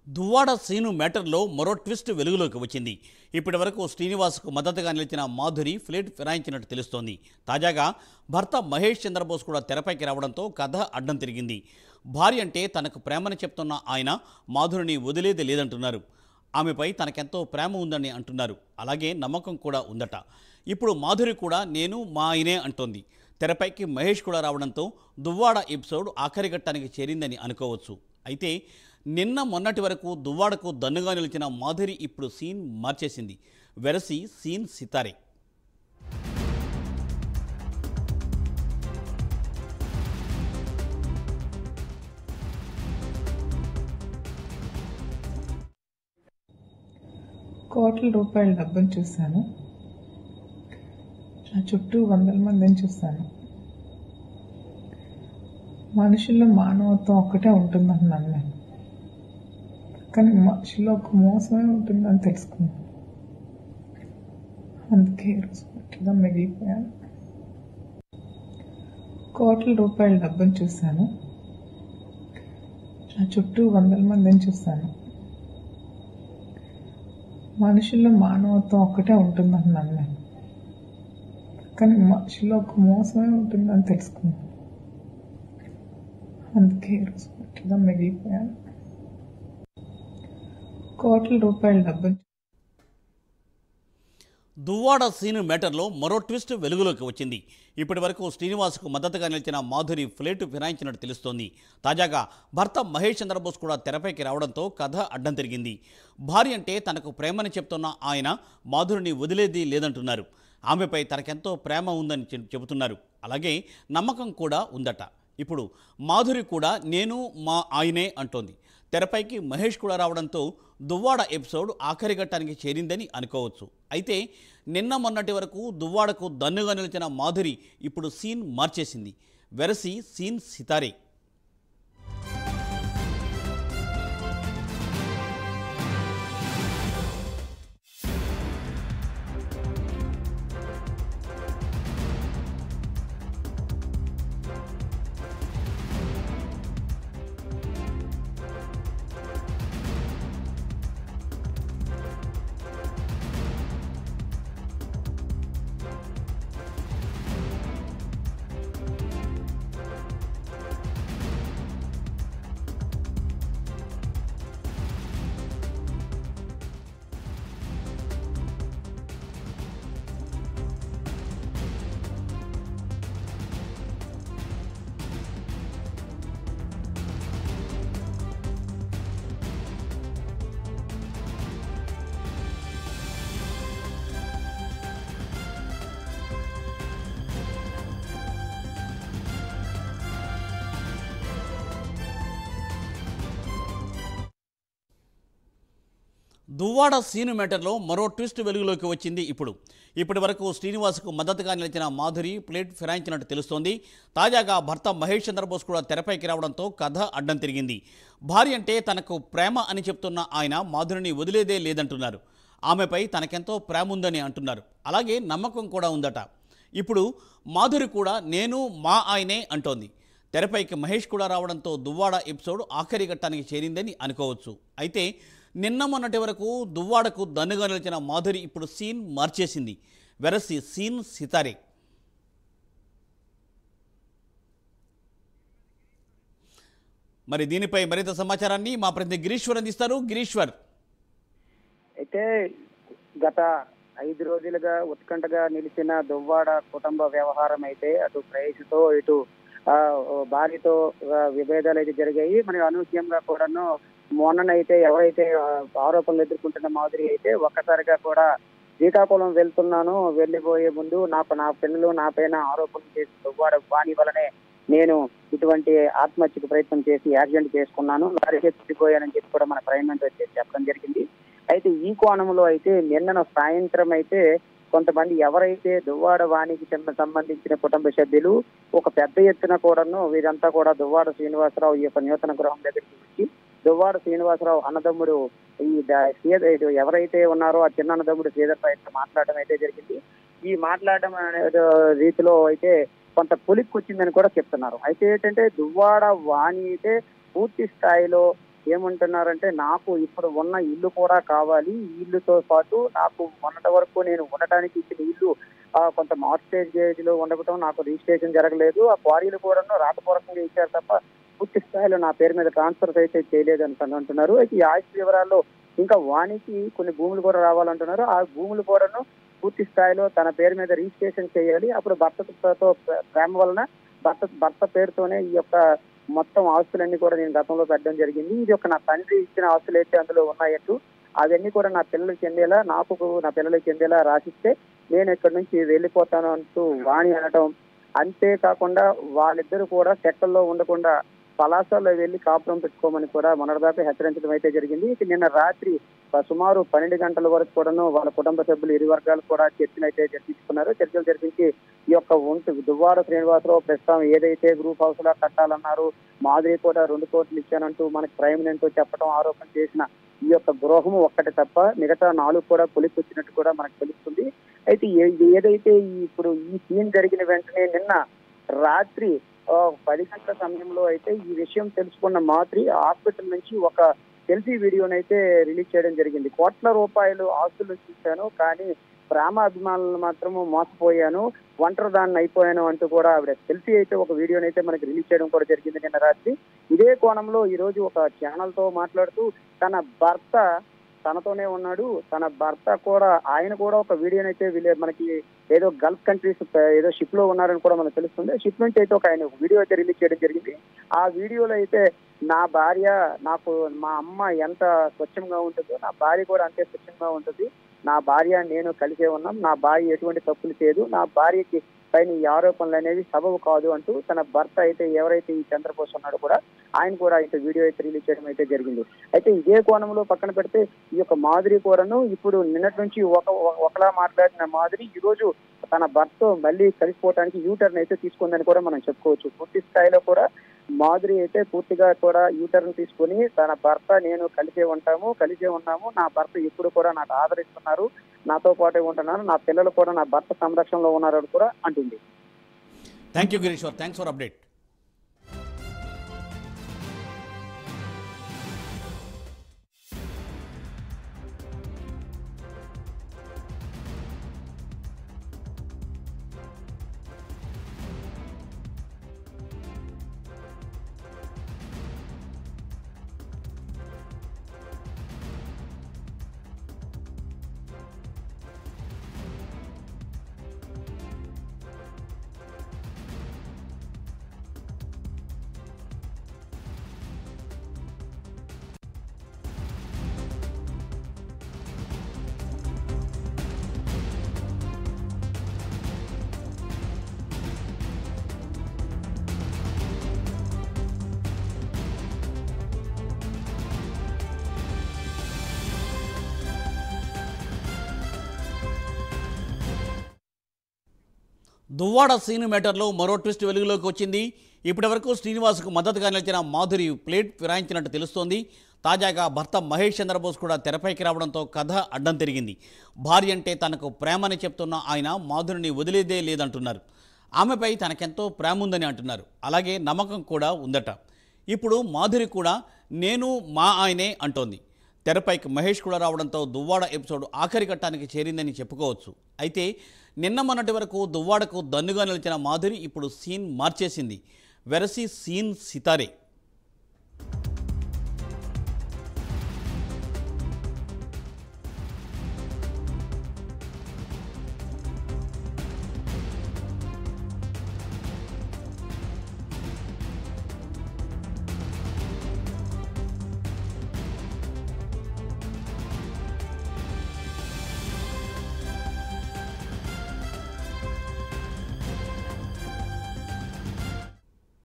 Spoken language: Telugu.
దువ్వాడ శ్రీను మ్యాటర్లో మరో ట్విస్ట్ వెలుగులోకి వచ్చింది ఇప్పటి వరకు శ్రీనివాస్కు మద్దతుగా నిలిచిన మాధురి ఫ్లేట్ ఫిరాయించినట్టు తెలుస్తోంది తాజాగా భర్త మహేష్ చంద్రబోస్ కూడా తెరపైకి రావడంతో కథ అడ్డం తిరిగింది భార్య అంటే తనకు ప్రేమని చెప్తున్న ఆయన మాధురిని వదిలేది లేదంటున్నారు ఆమెపై తనకెంతో ప్రేమ ఉందని అంటున్నారు అలాగే నమ్మకం కూడా ఉందట ఇప్పుడు మాధురి కూడా నేను మా ఆయనే అంటోంది తెరపైకి మహేష్ కూడా రావడంతో దువ్వాడ ఎపిసోడ్ ఆఖరి ఘట్టానికి చేరిందని అనుకోవచ్చు అయితే నిన్న మొన్నటి వరకు దువ్వాడకు దన్నుగా నిలిచిన మాధురి ఇప్పుడు సీన్ మార్చేసింది వెరసి సీన్ సితారే కోట్ల రూపాయల డబ్బును చూశాను నా చుట్టూ వందల మందిని చూశాను మనుషుల్లో మానవత్వం ఒక్కటే ఉంటుందని నమ్మాను కానీ మనుషుల్లో ఒక మోసమే ఉంటుందని తెలుసుకున్నాను అందుకే ఈరోజు పట్టుగా మిగిలిపోయాను కోట్ల రూపాయల డబ్బును చూశాను నా చుట్టూ వందల మందిని చూశాను మనుషుల్లో మానవత్వం ఒక్కటే ఉంటుందని నమ్మాను కానీ మనుషుల్లో ఒక మోసమే ఉంటుందని తెలుసుకున్నాను అందుకే ఈరోజు పట్టుగా మిగిలిపోయాను కోట్ల రూపాయల డబ్బును దువ్వాడ సీను మ్యాటర్లో మరో ట్విస్ట్ వెలుగులోకి వచ్చింది ఇప్పటి వరకు శ్రీనివాస్కు మద్దతుగా నిలిచిన మాధురి ఫ్లేటు ఫిరాయించినట్టు తెలుస్తోంది తాజాగా భర్త మహేష్ చంద్రబోస్ కూడా తెరపైకి రావడంతో కథ అడ్డం తిరిగింది భార్య అంటే తనకు ప్రేమని చెప్తున్న ఆయన మాధురిని వదిలేది లేదంటున్నారు ఆమెపై తనకెంతో ప్రేమ ఉందని చె- చెబుతున్నారు అలాగే నమ్మకం కూడా ఉందట ఇప్పుడు మాధురి కూడా నేను మా ఆయనే అంటోంది తెరపైకి మహేష్ కూడా రావడంతో దువ్వాడ ఎపిసోడ్ ఆఖరి ఘట్టానికి చేరిందని అనుకోవచ్చు అయితే నిన్న మొన్నటి వరకు దువ్వాడకు దన్నుగా నిలిచిన మాధురి ఇప్పుడు సీన్ మార్చేసింది వెరసి సీన్ సితారే దువ్వాడ సీను మ్యాటర్లో మరో ట్విస్ట్ వెలుగులోకి వచ్చింది ఇప్పుడు ఇప్పటి వరకు శ్రీనివాస్కు మద్దతుగా నిలిచిన మాధురి ప్లేట్ ఫిరాయించినట్టు తెలుస్తోంది తాజాగా భర్త మహేష్ చంద్రబోస్ కూడా తెరపైకి రావడంతో కథ అడ్డం తిరిగింది భార్య అంటే తనకు ప్రేమ అని చెప్తున్న ఆయన మాధురిని వదిలేదే లేదంటున్నారు ఆమెపై తనకెంతో ప్రేమ ఉందని అంటున్నారు అలాగే నమ్మకం కూడా ఉందట ఇప్పుడు మాధురి కూడా నేను మా ఆయనే అంటోంది తెరపైకి మహేష్ కూడా రావడంతో దువ్వాడ ఎపిసోడ్ ఆఖరి ఘట్టానికి చేరిందని అనుకోవచ్చు అయితే నిన్న మొన్నటి వరకు దువ్వాడకు దన్నుగా నిలిచిన మాధురి ఇప్పుడు సీన్ మార్చేసింది వెరసి సీన్ సితారే మరి దీనిపై మరింత సమాచారాన్ని మా ప్రతినిధి గిరీశ్వర్ అందిస్తారు గిరీశ్వర్ అయితే గత ఐదు రోజులుగా ఉత్కంఠగా నిలిచిన దువ్వాడ కుటుంబ వ్యవహారం అయితే అటు ప్రేయసితో ఇటు ఆ, భార్యతో ఆ, విభేదాలు అయితే జరిగాయి మరి అనూహ్యంగా కూడాను మొన్ననైతే ఎవరైతే ఆ, ఆరోపణలు ఎదుర్కొంటున్న మాదిరి అయితే ఒక్కసారిగా కూడా శ్రీకాకుళం వెళ్తున్నాను వెళ్ళిపోయే ముందు నాకు నా పిల్లలు నా పైన ఆరోపణలు చేసి దువ్వాడ వాణి వలనే నేను ఇటువంటి ఆత్మహత్యకు ప్రయత్నం చేసి యాక్సిడెంట్ చేసుకున్నాను లారీకే చుట్టిపోయానని చెప్పి కూడా మన ప్రైమ్ మినిస్టర్ వచ్చి చెప్పడం జరిగింది అయితే ఈ కోణంలో అయితే నిన్న సాయంత్రం అయితే కొంతమంది ఎవరైతే దువ్వాడ వాణికి చెందిన సంబంధించిన కుటుంబ సభ్యులు ఒక పెద్ద ఎత్తున కూడాను వీరంతా కూడా దువ్వాడ శ్రీనివాసరావు ఈ యొక్క నూతన గృహం దగ్గరికి వచ్చి దువ్వాడ శ్రీనివాసరావు అన్నదమ్ముడు ఈ ద- సీద ఇటు ఎవరైతే ఉన్నారో ఆ చిన్న అన్నదమ్ముడు శ్రీధర్ పైన మాట్లాడడం అయితే జరిగింది ఈ మాట్లాడడం అనే రీతిలో అయితే కొంత పులికి వచ్చిందని కూడా చెప్తున్నారు అయితే ఏంటంటే దువ్వాడ వాణి అయితే పూర్తి స్థాయిలో ఏమంటున్నారంటే నాకు ఇప్పుడు ఉన్న ఇల్లు కూడా కావాలి ఈ ఇల్లుతో పాటు నాకు మొన్నటి వరకు నేను ఉండటానికి ఇచ్చిన ఇల్లు ఆ, కొంత మార్చేజ్ గేజ్ లో ఉండటం నాకు రిజిస్ట్రేషన్ జరగలేదు ఆ క్వారీలు కూడా రాతపూర్వకంగా ఇచ్చారు తప్ప పూర్తి స్థాయిలో నా పేరు మీద ట్రాన్స్ఫర్ అయితే చేయలేదు అని అంటున్నారు అయితే ఈ ఆస్తి వివరాల్లో ఇంకా వానికి కొన్ని భూములు కూడా రావాలంటున్నారు ఆ భూములు కూడాను పూర్తి స్థాయిలో తన పేరు మీద రిజిస్ట్రేషన్ చేయాలి అప్పుడు భర్తతో ప్రేమ వలన భర్త భర్త పేరుతోనే ఈ యొక్క మొత్తం ఆస్తులన్నీ కూడా నేను గతంలో పెట్టడం జరిగింది ఇది ఒక నా తండ్రి ఇచ్చిన ఆస్తులు అయితే అందులో ఉన్నాయట్టు అవన్నీ కూడా నా పిల్లలకు చెందేలా నాకు నా పిల్లలకు చెందేలా రాసిస్తే నేను ఇక్కడ నుంచి వెళ్ళిపోతాను అంటూ వాణి అనటం అంతేకాకుండా వాళ్ళిద్దరూ కూడా సెక్కల్లో ఉండకుండా పలాసలో వెళ్లి కాపురం పెట్టుకోమని కూడా మొన్నటిదాకా హెచ్చరించడం అయితే జరిగింది ఇక నిన్న రాత్రి ప- సుమారు పన్నెండు గంటల వరకు కూడాను వాళ్ళ కుటుంబ సభ్యులు ఇరు వర్గాలు కూడా చర్చలు అయితే జరిపించుకున్నారు చర్చలు జరిపించి ఈ యొక్క ఒంటి దువ్వాడ శ్రీనివాసరావు ప్రస్తుతం ఏదైతే గ్రూప్ హౌస్ లా కట్టాలన్నారు మాదిరి కూడా రెండు కోట్లు ఇచ్చానంటూ మనకి ప్రైమ్ ఏంటో చెప్పడం ఆరోపణ చేసిన ఈ యొక్క గృహం ఒక్కటి తప్ప మిగతా నాలుగు కూడా వచ్చినట్టు కూడా మనకు తెలుస్తుంది అయితే ఏ- ఏదైతే ఈ ఇప్పుడు ఈ సీన్ జరిగిన వెంటనే నిన్న రాత్రి ఆ, పది గంటల సమయంలో అయితే ఈ విషయం తెలుసుకున్న మాత్రి హాస్పిటల్ నుంచి ఒక సెల్ఫీ వీడియోని అయితే రిలీజ్ చేయడం జరిగింది కోట్ల రూపాయలు ఆస్తులు చూశాను కానీ ప్రేమ అభిమానులను మాత్రము మోసపోయాను ఒంటరి దాన్ని అయిపోయాను అంటూ కూడా ఆవిడ సెల్ఫీ అయితే ఒక వీడియోని అయితే మనకి రిలీజ్ చేయడం కూడా జరిగింది నిన్న రాత్రి ఇదే కోణంలో ఈ రోజు ఒక ఛానల్ తో మాట్లాడుతూ తన భర్త తనతోనే ఉన్నాడు తన భర్త కూడా ఆయన కూడా ఒక వీడియోని అయితే వీళ్ళే మనకి ఏదో గల్ఫ్ కంట్రీస్ ఏదో షిప్ లో ఉన్నారని కూడా మనకు తెలుస్తుంది షిప్ నుంచి అయితే ఒక ఆయన ఒక వీడియో అయితే రిలీజ్ చేయడం జరిగింది ఆ వీడియోలో అయితే నా భార్య నాకు మా అమ్మ ఎంత స్వచ్ఛంగా ఉంటుందో నా భార్య కూడా అంతే స్వచ్ఛంగా ఉంటుంది నా భార్య నేను కలిసే ఉన్నాం నా భార్య ఎటువంటి తప్పులు చేయదు నా భార్యకి పైన ఈ ఆరోపణలు అనేవి సబబు కాదు అంటూ తన భర్త అయితే ఎవరైతే ఈ చంద్రబోస్ ఉన్నాడో కూడా ఆయన కూడా అయితే వీడియో అయితే రిలీజ్ చేయడం అయితే జరిగింది అయితే ఇదే కోణంలో పక్కన పెడితే ఈ యొక్క మాదిరి కూడాను ఇప్పుడు నిన్నటి నుంచి ఒక ఒక- ఒకలా మాట్లాడిన మాదిరి ఈ రోజు తన భర్త మళ్ళీ కలిసిపోవడానికి యూటర్న్ అయితే తీసుకుందని కూడా మనం చెప్పుకోవచ్చు పూర్తి స్థాయిలో కూడా మాధురి అయితే పూర్తిగా కూడా యూటర్న్ తీసుకుని తన భర్త నేను కలిసే ఉంటాము కలిసే ఉన్నాము నా భర్త ఎప్పుడు కూడా నాకు ఆదరిస్తున్నారు నాతో పాటే ఉంటున్నారు నా పిల్లలు కూడా నా భర్త సంరక్షణలో ఉన్నారు అని కూడా అంటుంది thank you Gireeshwar thanks for update Duvvada Seenu మేటర్లో మరో ట్విస్ట్ వెలుగులోకి వచ్చింది ఇప్పటివరకు శ్రీనివాస్కు మద్దతుగా నిలిచిన మాధురి ప్లేట్ ఫిరాయించినట్టు తెలుస్తోంది తాజాగా భర్త మహేష్ చంద్రబోస్ కూడా తెరపైకి రావడంతో కథ అడ్డం తిరిగింది భార్య అంటే తనకు ప్రేమని చెప్తున్న ఆయన మాధురిని వదిలేదే లేదంటున్నారు ఆమెపై తనకెంతో ప్రేమ ఉందని అంటున్నారు అలాగే నమ్మకం కూడా ఉందట ఇప్పుడు మాధురి కూడా నేను మా ఆయనే అంటోంది తెరపైకి మహేష్ కూడా రావడంతో దువ్వాడ ఎపిసోడ్ ఆఖరి ఘట్టానికి చేరిందని చెప్పుకోవచ్చు అయితే నిన్న మొన్నటి వరకు దువ్వాడకు దన్నుగా నిలిచిన మాధురి ఇప్పుడు సీన్ మార్చేసింది వెరసి సీన్ సితారే